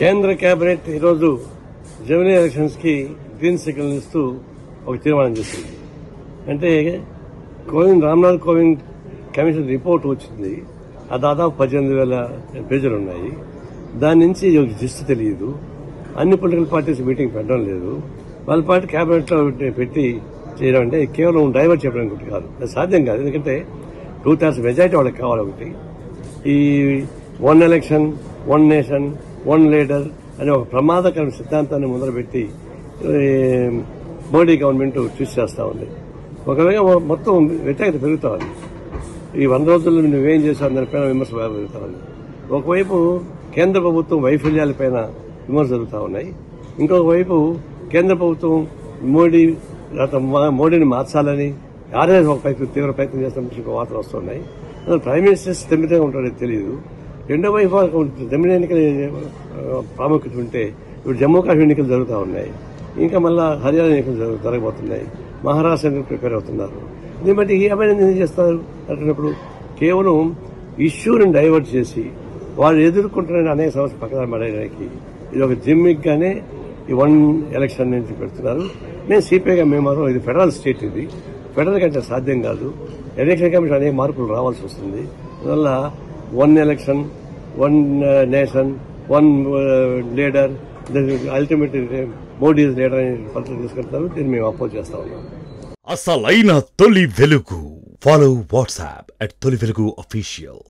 కేంద్ర కేబినెట్ ఈరోజు జమినీ ఎలక్షన్స్ కి గ్రీన్ సిగ్నల్ ఇస్తూ ఒక తీర్మానం చేసింది అంటే కోవింద్ రామ్నాథ్ కోవింద్ కమిషన్ రిపోర్ట్ వచ్చింది ఆ దాదాపు పద్దెనిమిది వేల పేజీలు ఉన్నాయి దాని నుంచి ఒక జిస్ట్ తెలియదు అన్ని పొలిటికల్ పార్టీస్ మీటింగ్ పెట్టడం లేదు వాళ్ళ పార్టీ కేబినెట్ లో పెట్టి చేయడం అంటే కేవలం డైవర్ట్ చెప్పడం ఒకటి కాదు అది సాధ్యం కాదు ఎందుకంటే టూ థర్డ్స్ మెజారిటీ వాళ్ళకి కావాలి ఒకటి ఈ one election one nation one leader అనే ఒక ప్రమాదకరమైన సిద్ధాంతాన్ని మొదలుపెట్టి ఈ, మోడీ గవర్నమెంట్ చూస్ చేస్తా ఉంది ఒకవేళ మొత్తం వ్యతిరేకత పెరుగుతా ఉంది ఈ వంద రోజుల్లో నువ్వేం చేశావు దానిపైన విమర్శ పెరుగుతా ఉంది ఒకవైపు కేంద్ర ప్రభుత్వం వైఫల్యాలపైన విమర్శ జరుగుతూ ఉన్నాయి ఇంకొక వైపు కేంద్ర ప్రభుత్వం మోడీ తర్వాత మా- మోడీని మార్చాలని ఆర్ఎస్ ఒక ప్రయత్నం తీవ్ర ప్రయత్నం చేస్తున్న వార్తలు వస్తున్నాయి అసలు ప్రైమ్ మినిస్టర్ స్థిమితంగా ఉంటాడో తెలియదు రెండో వైపు జమిని ఎన్నికల ఆ, ప్రాముఖ్యత ఉంటే ఇప్పుడు జమ్మూ కాశ్మీర్ ఎన్నికలు జరుగుతూ ఉన్నాయి ఇంకా మళ్ళా హర్యానా ఎన్నికలు జరుగు- జరగబోతున్నాయి మహారాష్ట్ర ఎన్నికలు ప్రిపేర్ అవుతున్నారు దీన్ని బట్టి ఈ అభివృద్ధి ఏం చేస్తారు అంటున్నప్పుడు కేవలం ఇష్యూని డైవర్ట్ చేసి వాళ్ళు ఎదుర్కొంటున్న అనేక సమస్యలు పక్కన పడేయడానికి ఇది ఒక జిమ్మిక్ గానే ఈ వన్ ఎలక్షన్ నుంచి పెడుతున్నారు నేను సిపిఐగా మేము మాత్రం ఇది ఫెడరల్ స్టేట్ ఇది ఫెడరల్ కంటే సాధ్యం కాదు ఎలక్షన్ కమిషన్ అనేక మార్పులు రావాల్సి వస్తుంది అందువల్ల one election one nation one leader ultimate Modi leader అనే పద్ధతి తీసుకెళ్తారు దీన్ని మేము అపోజ్ చేస్తా ఉన్నాం అసలైన తొలి వెలుగు ఫాలో వాట్సాప్ అట్ తొలి వెలుగు అఫీషియల్